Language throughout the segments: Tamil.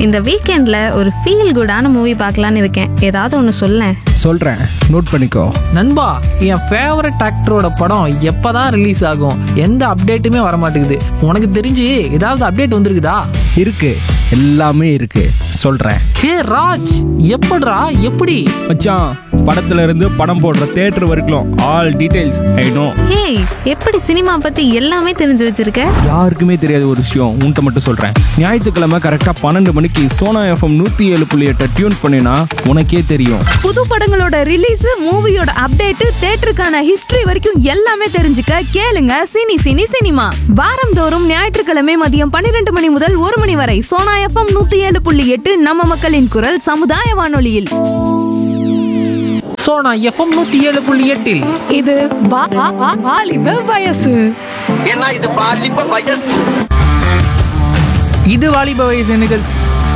இந்த வீக்கெண்ட்ல ஒரு ஃபீல் குடான மூவி பார்க்கலான்னு இருக்கேன் ஏதாவது ஒன்று சொல்லேன் சொல்கிறேன் நோட் பண்ணிக்கோ நண்பா என் ஃபேவரட் ஆக்டரோட படம் எப்பதான் ரிலீஸ் ஆகும் எந்த அப்டேட்டுமே வர மாட்டேங்குது உனக்கு தெரிஞ்சு ஏதாவது அப்டேட் வந்திருக்குதா இருக்கு எல்லாமே இருக்கு சொல்கிறேன் ஹே ராஜ் எப்படிடா எப்படி மச்சான் படத்துல இருந்து படம் போடுற தேட்டர் வரைக்கும் all details I know hey எப்படி சினிமா பத்தி எல்லாமே தெரிஞ்சு வச்சிருக்க யாருக்குமே தெரியாத ஒரு விஷயம் உன்கிட்ட மட்டும் சொல்கிறேன் ஞாயிற்றுக்கிழமை கரெக்டாக பன்னெண்டு மணிக்கு சோனா எஃப்எம் நூற்றி ஏழு புள்ளி எட்டை டியூன் பண்ணினா உனக்கே தெரியும் புது படங்களோட ரிலீஸ் மூவியோட அப்டேட் தேட்டருக்கான ஹிஸ்டரி வரைக்கும் எல்லாமே தெரிஞ்சுக்க கேளுங்க சினி சினி சினிமா வாரந்தோறும் ஞாயிற்றுக்கிழமை மதியம் பன்னிரண்டு மணி முதல் ஒரு மணி வரை சோனா எஃப்எம் நூத்தி ஏழு புள்ளி எட்டு நம்ம மக்களின் குரல் சமுதாய வானொலியில் சோனா எஃப்எம் நூத்தி ஏழு புள்ளி எட்டில் இது வா- வா- வா- வாலிப வயசு ஏன்னா இது பாலிப்ப வயசு இது வாலிப வயசு நிகழ்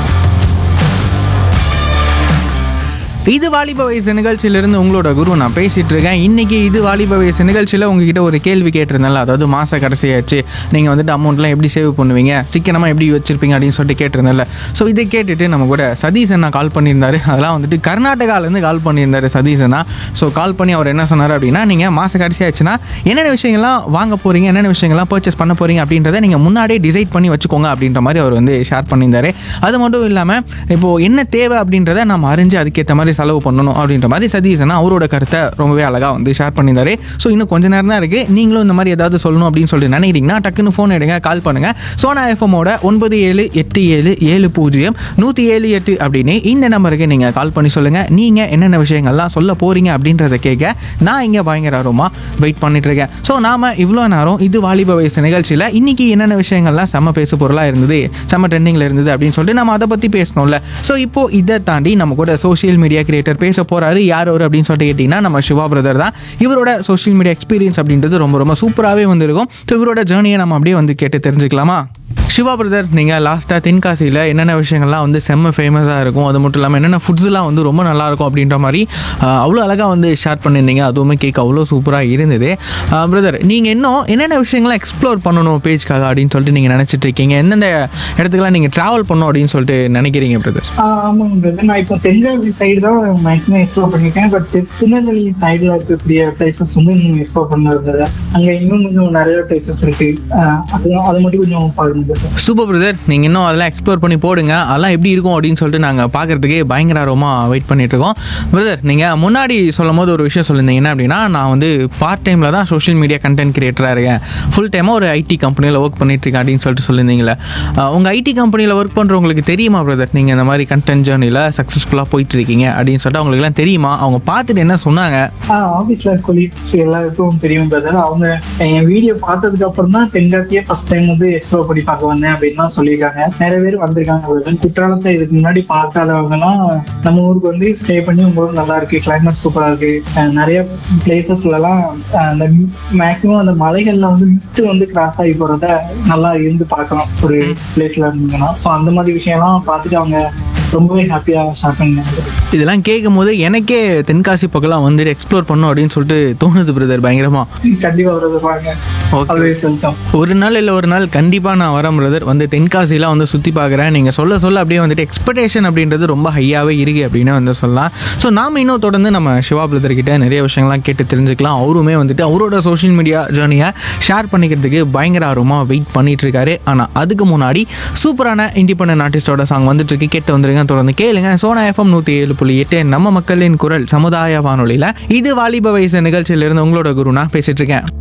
இது வாலிப வயசு நிகழ்ச்சியிலிருந்து உங்களோட குரு நான் பேசிட்டு இருக்கேன் இன்னைக்கு இது வாலிப வயசு நிகழ்ச்சியில் உங்ககிட்ட ஒரு கேள்வி கேட்டிருந்தேன்ல அதாவது மாச கடைசியாச்சு நீங்கள் வந்துட்டு அமௌண்ட்லாம் எப்படி சேவ் பண்ணுவீங்க சிக்கனமாக எப்படி வச்சிருப்பீங்க அப்படின்னு சொல்லிட்டு கேட்டிருந்தேன்ல ஸோ இதை கேட்டுட்டு நம்ம கூட சதீஷ் அண்ணா கால் பண்ணியிருந்தாரு அதெல்லாம் வந்துட்டு கர்நாடகாலேருந்து கால் பண்ணியிருந்தாரு சதீஷ் அண்ணா ஸோ கால் பண்ணி அவர் என்ன சொன்னார் அப்படின்னா நீங்கள் மாச கடைசியாச்சுன்னா என்னென்ன விஷயங்கள்லாம் வாங்க போறீங்க என்னென்ன விஷயங்கள்லாம் பர்ச்சேஸ் பண்ண போறீங்க அப்படின்றத நீங்கள் முன்னாடியே டிசைட் பண்ணி வச்சுக்கோங்க அப்படின்ற மாதிரி அவர் வந்து ஷேர் பண்ணியிருந்தாரு அது மட்டும் இல்லாமல் இப்போ என்ன தேவை அப்படின்றத நம்ம அறிஞ்சு அதுக்கேற்ற மாதிரி செலவு பண்ணணும் அப்படின்ற மாதிரி சதீஷனா அவரோட கருத்தை ரொம்பவே அழகாக வந்து ஷேர் பண்ணியிருந்தாரு ஸோ இன்னும் கொஞ்ச நேரம் தான் இருக்குது நீங்களும் இந்த மாதிரி ஏதாவது சொல்லணும் அப்படின்னு சொல்லிட்டு நினைக்கிறீங்கன்னா டக்குன்னு ஃபோன் எடுங்க கால் பண்ணுங்க சோனா எஃப்எம்மோட ஒன்பது ஏழு எட்டு ஏழு ஏழு பூஜ்ஜியம் நூற்றி ஏழு எட்டு அப்படின்னு இந்த நம்பருக்கு நீங்கள் கால் பண்ணி சொல்லுங்கள் நீங்கள் என்னென்ன விஷயங்கள்லாம் சொல்ல போகிறீங்க அப்படின்றத கேட்க நான் இங்கே பயங்கர ஆர்வமாக வெயிட் பண்ணிட்டு இருக்கேன் ஸோ நாம இவ்வளோ நேரம் இது வாலிப வயசு நிகழ்ச்சியில் இன்னைக்கு என்னென்ன விஷயங்கள்லாம் செம்ம பேசு பொருளாக இருந்தது செம்ம ட்ரெண்டிங்கில் இருந்தது அப்படின்னு சொல்லிட்டு நம்ம அதை பற்றி பேசணும்ல ஸோ இப்போ இதை தாண்டி நம்ம கூட சோஷியல் மீடியா கிரியேட்டர் பேச போறாரு யார் அவர் அப்படின்னு சொல்லிட்டு கேட்டிங்கன்னா நம்ம சிவா பிரதர் தான் இவரோட சோஷியல் மீடியா எக்ஸ்பீரியன்ஸ் அப்படின்றது ரொம்ப ரொம்ப சூப்பராகவே வந்திருக்கும் ஸோ இவரோட ஜேர்னியை நம்ம அப்படியே வந்து கேட்டு தெரிஞ்சுக்கலாமா சிவா பிரதர் நீங்கள் லாஸ்ட்டாக தென்காசியில் என்னென்ன விஷயங்கள்லாம் வந்து செம்ம ஃபேமஸாக இருக்கும் அது மட்டும் இல்லாமல் என்னென்ன ஃபுட்ஸ்லாம் வந்து ரொம்ப நல்லா இருக்கும் அப்படின்ற மாதிரி ஆஹ், அவ்வளோ அழகாக வந்து ஷேர் பண்ணியிருந்தீங்க அதுவுமே கேட்க அவ்வளோ சூப்பராக இருந்தது பிரதர் நீங்கள் இன்னும் என்னென்ன விஷயங்கள்லாம் எக்ஸ்ப்ளோர் பண்ணணும் பேஜ்க்காக அப்படின்னு சொல்லிட்டு நீங்கள் நினச்சிட்டு இருக்கீங்க எந்தெந்த இடத்துக்குலாம் நீங்கள் ட்ராவல் பண்ணணும் அப்படின்னு சொல்லிட்டு நினைக்கிறீங்க பிரதர் ஆஹ் ஆமாங்க brother. நான் இப்போ தென்காசி சைடு தான் மேக்ஸிமம் எக்ஸ்ப்ளோர் பண்ணிருக்கேன் பட் திருநெல்வேலி சைடுல இருக்கக்கூடிய பிளேசஸ் வந்து இன்னும் எக்ஸ்ப்ளோர் பண்ண இருந்தது அங்க இன்னும் கொஞ்சம் நிறைய பிளேசஸ் இருக்கு ஆஹ் அது அது மட்டும் கொஞ்சம் பாருங்க brother. சூப்பர் பிரதர் நீங்கள் இன்னும் அதெல்லாம் எக்ஸ்ப்ளோர் பண்ணி போடுங்க அதெல்லாம் எப்படி இருக்கும் அப்படின்னு சொல்லிட்டு நாங்கள் பார்க்கறதுக்கே பயங்கர ஆர்வமாக வெயிட் பண்ணிட்டு இருக்கோம் பிரதர் நீங்கள் முன்னாடி சொல்லும் போது ஒரு விஷயம் சொல்லியிருந்தீங்க என்ன அப்படின்னா நான் வந்து பார்ட் டைமில் தான் சோஷியல் மீடியா கண்டென்ட் கிரியேட்டராக இருக்கேன் ஃபுல் டைமாக ஒரு ஐடி கம்பெனியில் ஒர்க் பண்ணிட்டு இருக்கேன் அப்படின்னு சொல்லிட்டு சொல்லியிருந்தீங்களே அஹ், உங்க ஐடி கம்பெனியில் ஒர்க் பண்ணுறவங்களுக்கு தெரியுமா பிரதர் நீங்கள் இந்த மாதிரி கண்டென்ட் ஜேர்னியில் சக்ஸஸ்ஃபுல்லாக போயிட்டு இருக்கீங்க அப்படின்னு சொல்லிட்டு அவங்களுக்குலாம் தெரியுமா அவங்க பார்த்துட்டு என்ன சொன்னாங்க ஆஹ் ஆபீஸ்ல கொலீக்ஸ் எல்லாருக்கும் தெரியும் பிரதர் அவங்க என் வீடியோ பார்த்ததுக்கு அப்புறம் தான் தென்காசியே ஃபர்ஸ்ட் டைம் வந்து எக்ஸ்ப்ளோர் பண்ணி பார்க்க வந்தேன் அப்படின்னு தான் சொல்லியிருக்காங்க நிறைய பேர் வந்திருக்காங்க brother. குற்றாலத்தை இதுக்கு முன்னாடி பார்க்காதவங்க எல்லாம் நம்ம ஊருக்கு வந்து ஸ்டே பண்ணி உங்க ஊர் நல்லா இருக்கு கிளைமேட் சூப்பரா இருக்கு அஹ் நிறைய பிளேசஸ்ல எல்லாம் அஹ் அந்த மேக்சிமம் அந்த மலைகள்ல வந்து மிஸ்ட் வந்து கிராஸ் ஆகி போறத நல்லா இருந்து பார்க்கலாம் ஒரு பிளேஸ்ல இருந்தீங்கன்னா ஸோ அந்த மாதிரி விஷயம்லாம் பார்த்துட்டு அவங்க ரொம்பவே ஹாப்பியா ஸ்டார்ட் பண்ணாங்க இதெல்லாம் கேட்கும் போது எனக்கே தென்காசி பக்கம்லாம் வந்துட்டு எக்ஸ்ப்ளோர் பண்ணும் அப்படின்னு சொல்லிட்டு தோணுது பிரதர் பயங்கரமா கண்டிப்பா வருது பாருங்க Okay. ஆல்வேஸ் வெல்கம் ஒரு நாள் இல்லை ஒரு நாள் கண்டிப்பாக நான் வரேன் பிரதர் வந்து தென்காசிலாம் வந்து சுற்றி பார்க்குறேன் நீங்கள் சொல்ல சொல்ல அப்படியே வந்துட்டு எக்ஸ்பெக்டேஷன் அப்படின்றது ரொம்ப ஹையாகவே இருக்குது அப்படின்னு வந்து சொல்லலாம் ஸோ நாம் இன்னும் தொடர்ந்து நம்ம சிவா பிரதர் கிட்ட நிறைய விஷயங்கள்லாம் கேட்டு தெரிஞ்சுக்கலாம் அவருமே வந்துட்டு அவரோட சோஷியல் மீடியா ஜேர்னியை ஷேர் பண்ணிக்கிறதுக்கு பயங்கர ஆர்வமாக வெயிட் பண்ணிட்டு இருக்காரு ஆனால் அதுக்கு முன்னாடி சூப்பரான இண்டிபெண்டன்ட் ஆர்டிஸ்டோட சாங் வந்துட்டு இருக்கு கேட்டு வந்துருங்க தொடர்ந்து கேளுங்க சோனா எஃப்எம் நூற்றி ஏழு புள்ளி எட்டு நம்ம மக்களின் குரல் சமுதாய வானொலியில் இது வாலிப வயசு நிகழ்ச்சியிலிருந்து உங்களோட குரு நான் பேசிட்டு இருக்கேன்